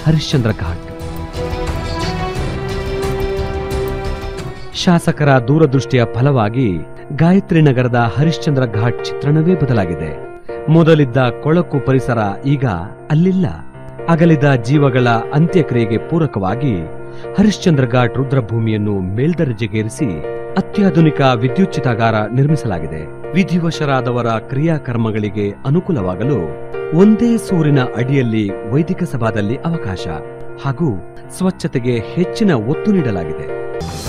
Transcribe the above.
ಹರಿಶ್ಚಂದ್ರ ಘಾಟ್ ಶಾಸಕರ ದೂರದೃಷ್ಟಿಯ ಫಲವಾಗಿ ಗಾಯತ್ರಿ ನಗರದ ಹರಿಶ್ಚಂದ್ರ ಘಾಟ್ ಚಿತ್ರಣವೇ ಬದಲಾಗಿದೆ ಮೊದಲಿದ್ದ ಕೊಳಕು ಪರಿಸರ ಈಗ ಅಲ್ಲಿಲ್ಲ ಅಗಲಿದ ಜೀವಗಳ ಅಂತ್ಯಕ್ರಿಯೆಗೆ ಪೂರಕವಾಗಿ ಹರಿಶ್ಚಂದ್ರ ಘಾಟ್ ರುದ್ರಭೂಮಿಯನ್ನು ಮೇಲ್ದರ್ಜೆಗೇರಿಸಿ ಅತ್ಯಾಧುನಿಕ ವಿದ್ಯುಚ್ಚಿತಾಗಾರ ನಿರ್ಮಿಸಲಾಗಿದೆ ವಿಧಿವಶರಾದವರ ಕ್ರಿಯಾಕರ್ಮಗಳಿಗೆ ಅನುಕೂಲವಾಗಲು ಒಂದೇ ಸೂರಿನ ಅಡಿಯಲ್ಲಿ ವೈದಿಕ ಸಭಾದಲ್ಲಿ ಅವಕಾಶ ಹಾಗೂ ಸ್ವಚ್ಛತೆಗೆ ಹೆಚ್ಚಿನ ಒತ್ತು ನೀಡಲಾಗಿದೆ